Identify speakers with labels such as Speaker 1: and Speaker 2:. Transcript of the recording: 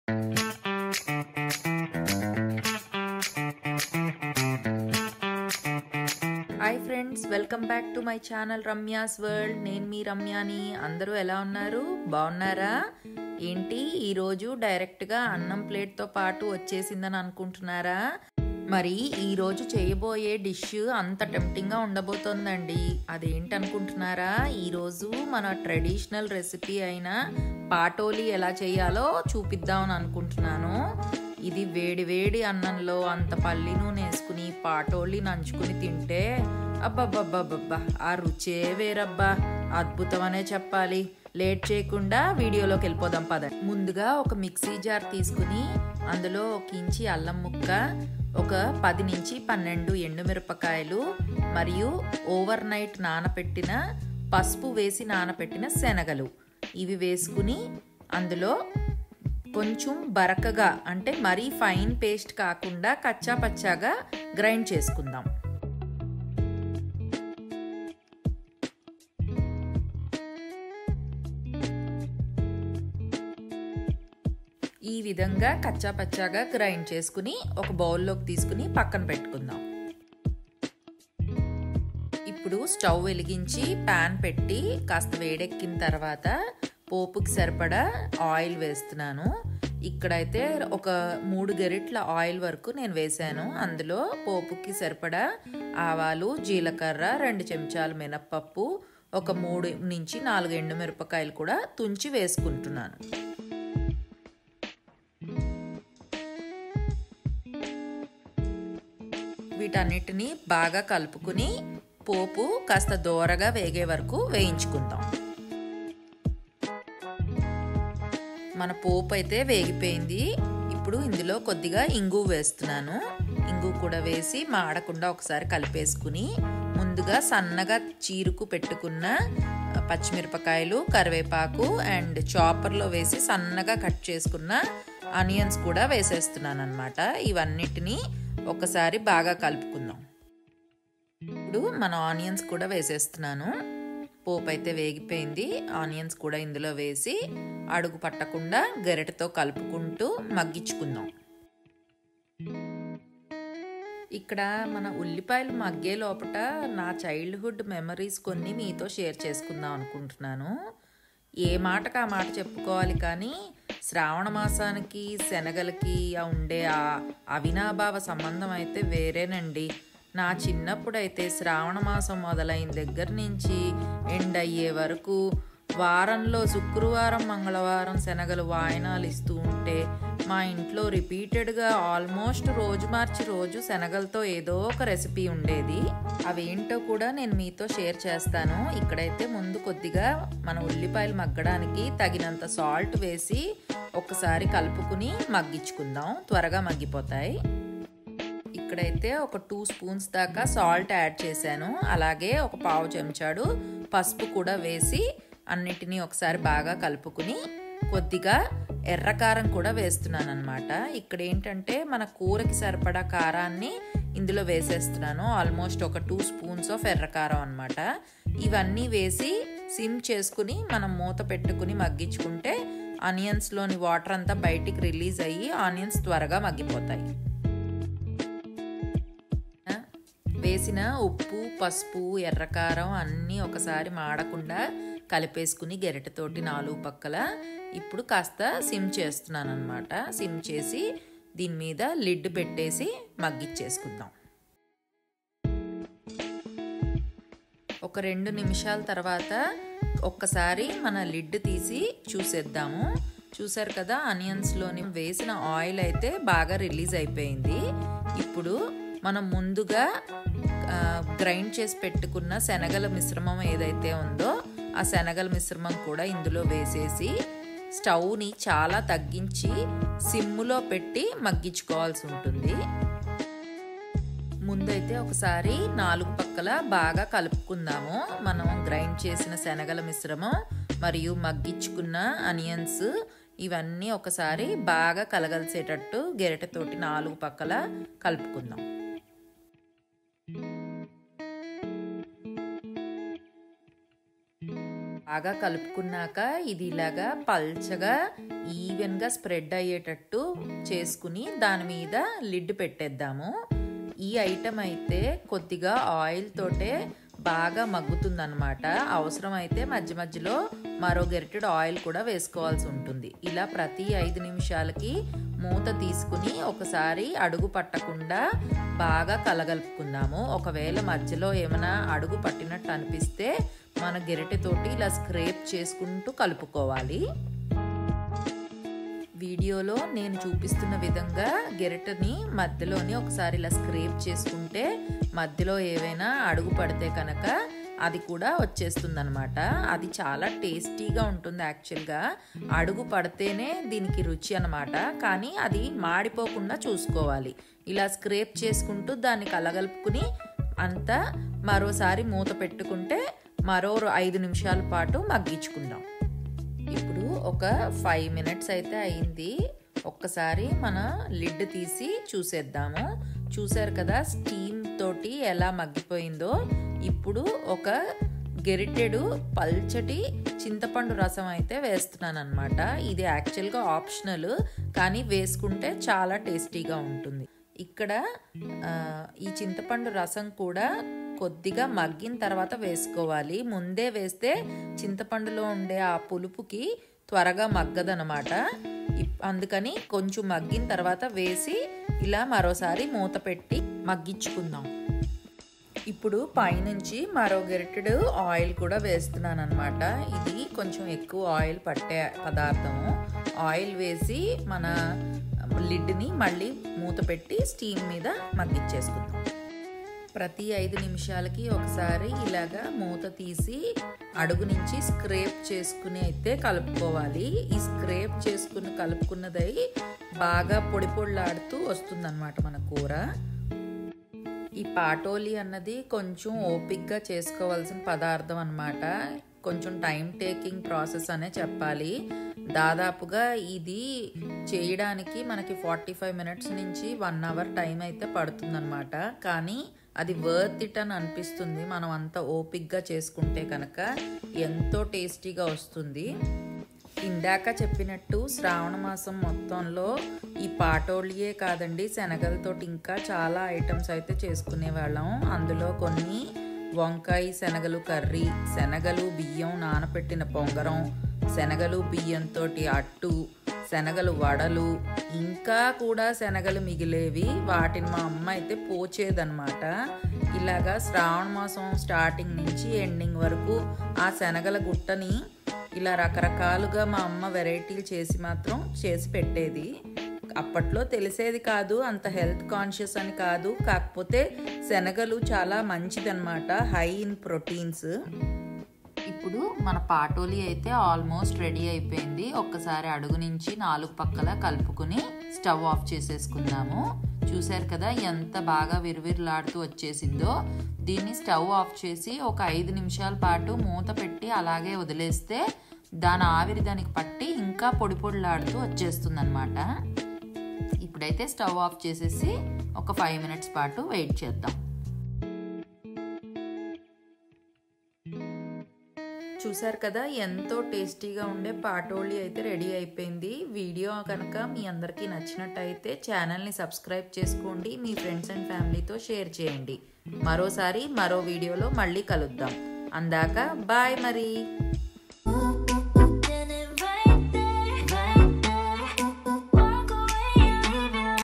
Speaker 1: hi friends welcome back to my channel Ramya's world నేను మీ రమ్యాని అందరూ ఎలా ఉన్నారు బాగున్నారా ఏంటి ఈరోజు డైరెక్ట్గా అన్నం ప్లేట్తో పాటు వచ్చేసిందని అనుకుంటున్నారా మరి ఈరోజు చేయబోయే డిష్ అంత టెంప్టింగ్గా ఉండబోతోందండి అదేంటి అనుకుంటున్నారా ఈరోజు మన ట్రెడిషనల్ రెసిపీ అయిన పాటోలి ఎలా చేయాలో చూపిద్దామని అనుకుంటున్నాను ఇది వేడి వేడి అన్నంలో అంత పల్లి నూనె వేసుకుని పాటోళ్ళి నంచుకుని తింటే అబ్బబ్బబ్బబ్బబ్బా ఆ రుచే వేరబ్బా అద్భుతం అనే చెప్పాలి లేట్ చేయకుండా వీడియోలోకి వెళ్ళిపోదాం పద ముందుగా ఒక మిక్సీ జార్ తీసుకుని అందులో ఒక ఇంచి అల్లం ముక్క ఒక పది నుంచి పన్నెండు ఎండుమిరపకాయలు మరియు ఓవర్ నైట్ నానపెట్టిన పసుపు వేసి నానపెట్టిన శనగలు ఇవి వేసుకుని అందులో కొంచెం బరకగా అంటే మరీ ఫైన్ పేస్ట్ కాకుండా కచ్చా పచ్చాగా గ్రైండ్ చేసుకుందాం ఈ విధంగా కచ్చా పచ్చాగా గ్రైండ్ చేసుకుని ఒక బౌల్లోకి తీసుకుని పక్కన పెట్టుకుందాం ఇప్పుడు స్టవ్ వెలిగించి ప్యాన్ పెట్టి కాస్త వేడెక్కిన తర్వాత పోపుకి సరిపడా ఆయిల్ వేస్తున్నాను ఇక్కడైతే ఒక మూడు గరిట్ల ఆయిల్ వరకు నేను వేసాను అందులో పోపుకి సరిపడా ఆవాలు జీలకర్ర రెండు చెంచాలు మినప్పప్పు ఒక మూడు నుంచి నాలుగు ఎండు మిరపకాయలు కూడా తుంచి వేసుకుంటున్నాను వీటన్నిటిని బాగా కలుపుకుని పోపు కాస్త దోరగా వేగే వరకు వేయించుకుందాం మన పోపు అయితే వేగిపోయింది ఇప్పుడు ఇందులో కొద్దిగా ఇంగు వేస్తున్నాను ఇంగు కూడా వేసి మాడకుండా ఒకసారి కలిపేసుకుని ముందుగా సన్నగా చీరుకు పెట్టుకున్న పచ్చిమిరపకాయలు కరివేపాకు అండ్ చాపర్లో వేసి సన్నగా కట్ చేసుకున్న ఆనియన్స్ కూడా వేసేస్తున్నాను అనమాట ఇవన్నిటిని ఒకసారి బాగా కలుపుకుందాం ఇప్పుడు మన ఆనియన్స్ కూడా వేసేస్తున్నాను పోపు అయితే వేగిపోయింది ఆనియన్స్ కూడా ఇందులో వేసి అడుగు పట్టకుండా గరిటతో కలుపుకుంటూ మగ్గించుకుందాం ఇక్కడ మన ఉల్లిపాయలు మగ్గే లోపట నా చైల్డ్హుడ్ మెమరీస్ కొన్ని మీతో షేర్ చేసుకుందాం అనుకుంటున్నాను ఏ మాటకు ఆ మాట చెప్పుకోవాలి కానీ శ్రావణ మాసానికి శనగలకి ఉండే ఆ అవినాభావ సంబంధం అయితే వేరేనండి నా చిన్నప్పుడైతే శ్రావణ మాసం మొదలైన దగ్గర నుంచి ఎండ్ అయ్యే వరకు వారంలో శుక్రవారం మంగళవారం శనగలు వాయనాలు ఇస్తూ ఉంటే మా ఇంట్లో రిపీటెడ్గా ఆల్మోస్ట్ రోజు మార్చి రోజు శనగలతో ఏదో ఒక రెసిపీ ఉండేది అవేంటో కూడా నేను మీతో షేర్ చేస్తాను ఇక్కడైతే ముందు కొద్దిగా మన ఉల్లిపాయలు మగ్గడానికి తగినంత సాల్ట్ వేసి ఒకసారి కలుపుకుని మగ్గించుకుందాం త్వరగా మగ్గిపోతాయి ఇక్కడైతే ఒక టూ స్పూన్స్ దాకా సాల్ట్ యాడ్ చేశాను అలాగే ఒక పావు చెంచాడు పసుపు కూడా వేసి అన్నిటినీ ఒకసారి బాగా కలుపుకుని కొద్దిగా ఎర్రకారం కూడా వేస్తున్నాను అనమాట ఇక్కడ ఏంటంటే మన కూరకి సరిపడా కారాన్ని ఇందులో వేసేస్తున్నాను ఆల్మోస్ట్ ఒక టూ స్పూన్స్ ఆఫ్ ఎర్రకారం అనమాట ఇవన్నీ వేసి సిమ్ చేసుకుని మనం మూత పెట్టుకుని మగ్గించుకుంటే ఆనియన్స్లోని వాటర్ అంతా బయటికి రిలీజ్ అయ్యి ఆనియన్స్ త్వరగా మగ్గిపోతాయి వేసిన ఉప్పు పసుపు ఎర్రకారం అన్నీ ఒకసారి మాడకుండా కలిపేసుకుని గెరటతోటి నాలుగు పక్కల ఇప్పుడు కాస్త సిమ్ చేస్తున్నాను అనమాట సిమ్ చేసి దీని మీద లిడ్ పెట్టేసి మగ్గిచ్చేసుకుందాం ఒక రెండు నిమిషాల తర్వాత ఒక్కసారి మన లిడ్ తీసి చూసేద్దాము చూసారు కదా ఆనియన్స్లోని వేసిన ఆయిల్ అయితే బాగా రిలీజ్ అయిపోయింది ఇప్పుడు మనం ముందుగా గ్రైండ్ చేసి పెట్టుకున్న శనగల మిశ్రమం ఏదైతే ఉందో ఆ శనగల మిశ్రమం కూడా ఇందులో వేసేసి స్టవ్ని చాలా తగ్గించి సిమ్ములో పెట్టి మగ్గించుకోవాల్సి ఉంటుంది ముందైతే ఒకసారి నాలుగు పక్కల బాగా కలుపుకుందాము మనం గ్రైండ్ చేసిన శనగల మిశ్రమం మరియు మగ్గించుకున్న అనియన్స్ ఇవన్నీ ఒకసారి బాగా కలగలిసేటట్టు గెరటతోటి నాలుగు పక్కల కలుపుకుందాం బాగా కలుపుకున్నాక ఇది ఇలాగా పల్చగా ఈవెన్గా స్ప్రెడ్ అయ్యేటట్టు చేసుకుని దాని మీద లిడ్ పెట్టేద్దాము ఈ ఐటమ్ అయితే కొద్దిగా ఆయిల్ తోటే బాగా మగ్గుతుందన్నమాట అవసరమైతే మధ్య మధ్యలో మరో గెరిటెడ్ ఆయిల్ కూడా వేసుకోవాల్సి ఉంటుంది ఇలా ప్రతి ఐదు నిమిషాలకి మూత తీసుకుని ఒకసారి అడుగు పట్టకుండా బాగా కలగలుపుకుందాము ఒకవేళ మధ్యలో ఏమైనా అడుగు పట్టినట్టు అనిపిస్తే మన గెరిటెతోటి ఇలా స్క్రేప్ చేసుకుంటూ కలుపుకోవాలి వీడియోలో నేను చూపిస్తున్న విధంగా గెరటని మధ్యలోని ఒకసారి ఇలా స్క్రేప్ చేసుకుంటే మధ్యలో ఏవైనా అడుగు పడితే కనుక అది కూడా వచ్చేస్తుందనమాట అది చాలా టేస్టీగా ఉంటుంది యాక్చువల్గా అడుగు పడితేనే దీనికి రుచి అనమాట కానీ అది మాడిపోకుండా చూసుకోవాలి ఇలా స్క్రేప్ చేసుకుంటూ దాన్ని కలగలుపుకుని అంతా మరోసారి మూత పెట్టుకుంటే మరో ఐదు నిమిషాల పాటు మగ్గించుకుందాం ఇప్పుడు ఒక ఫైవ్ మినిట్స్ అయితే అయింది ఒక్కసారి మన లిడ్ తీసి చూసేద్దాము చూసారు కదా స్టీమ్ తోటి ఎలా మగ్గిపోయిందో ఇప్పుడు ఒక గెరిటెడు పల్చటి చింతపండు రసం అయితే వేస్తున్నాను అనమాట ఇది యాక్చువల్గా ఆప్షనల్ కానీ వేసుకుంటే చాలా టేస్టీగా ఉంటుంది ఇక్కడ ఈ చింతపండు రసం కూడా కొద్దిగా మగ్గిన తర్వాత వేసుకోవాలి ముందే వేస్తే చింతపండులో ఉండే ఆ పులుపుకి త్వరగా మగ్గదనమాట అందుకని కొంచెం మగ్గిన తర్వాత వేసి ఇలా మరోసారి మూత పెట్టి మగ్గించుకుందాం ఇప్పుడు పైనుంచి మరో గెరిటెడు ఆయిల్ కూడా వేస్తున్నాను అనమాట ఇది కొంచెం ఎక్కువ ఆయిల్ పట్టే పదార్థము ఆయిల్ వేసి మన లిడ్ని మళ్ళీ మూత పెట్టి స్టీమ్ మీద మగ్గిచ్చేసుకుందాం ప్రతి ఐదు నిమిషాలకి ఒకసారి ఇలాగా మూత తీసి అడుగు నుంచి స్క్రేప్ చేసుకుని అయితే కలుపుకోవాలి ఈ స్క్రేప్ చేసుకుని కలుపుకున్నదై బాగా పొడి పొడిలాడుతూ వస్తుందన్నమాట మన కూర ఈ పాటోలి అన్నది కొంచెం ఓపిక్గా చేసుకోవాల్సిన పదార్థం అనమాట కొంచెం టైం టేకింగ్ ప్రాసెస్ అనే చెప్పాలి దాదాపుగా ఇది చేయడానికి మనకి ఫార్టీ ఫైవ్ మినిట్స్ నుంచి వన్ అవర్ టైం అయితే పడుతుందన్నమాట కానీ అది వర్త్ ఇట్ అని అనిపిస్తుంది మనం అంత ఓపిక్గా చేసుకుంటే కనుక ఎంతో టేస్టీగా వస్తుంది ఇందాక చెప్పినట్టు శ్రావణ మాసం మొత్తంలో ఈ పాటోళ్ళియే కాదండి శనగలతో ఇంకా చాలా ఐటమ్స్ అయితే చేసుకునే వాళ్ళం అందులో కొన్ని వంకాయ శనగలు కర్రీ శనగలు బియ్యం నానపెట్టిన పొంగరం శనగలు బియ్యంతో అట్టు శనగలు వడలు ఇంకా కూడా శనగలు మిగిలేవి వాటిని మా అమ్మ అయితే పోచేదనమాట ఇలాగా శ్రావణ మాసం స్టార్టింగ్ నుంచి ఎండింగ్ వరకు ఆ శనగల గుట్టని ఇలా రకరకాలుగా మా అమ్మ వెరైటీలు చేసి మాత్రం చేసి పెట్టేది అప్పట్లో తెలిసేది కాదు అంత హెల్త్ కాన్షియస్ అని కాదు కాకపోతే శనగలు చాలా మంచిదన్నమాట హై ఇన్ ప్రోటీన్స్ ఇప్పుడు మన పాటోలి అయితే ఆల్మోస్ట్ రెడీ అయిపోయింది ఒక్కసారి అడుగు నుంచి నాలుగు పక్కల కలుపుకుని స్టవ్ ఆఫ్ చేసేసుకుందాము చూశారు కదా ఎంత బాగా విరువిరులాడుతూ వచ్చేసిందో దీన్ని స్టవ్ ఆఫ్ చేసి ఒక ఐదు నిమిషాల పాటు మూత పెట్టి అలాగే వదిలేస్తే దాని ఆవిరి దానికి పట్టి ఇంకా పొడి పొడిలాడుతూ వచ్చేస్తుంది అనమాట ఇప్పుడైతే స్టవ్ ఆఫ్ చేసేసి ఒక ఫైవ్ మినిట్స్ పాటు వెయిట్ చేద్దాం చూసారు కదా ఎంతో టేస్టీగా ఉండే పాటోళి అయితే రెడీ అయిపోయింది వీడియో కనుక మీ అందరికీ నచ్చినట్టయితే ఛానల్ని సబ్స్క్రైబ్ చేసుకోండి మీ ఫ్రెండ్స్ అండ్ ఫ్యామిలీతో షేర్ చేయండి మరోసారి మరో వీడియోలో మళ్ళీ కలుద్దాం అందాక బాయ్ మరి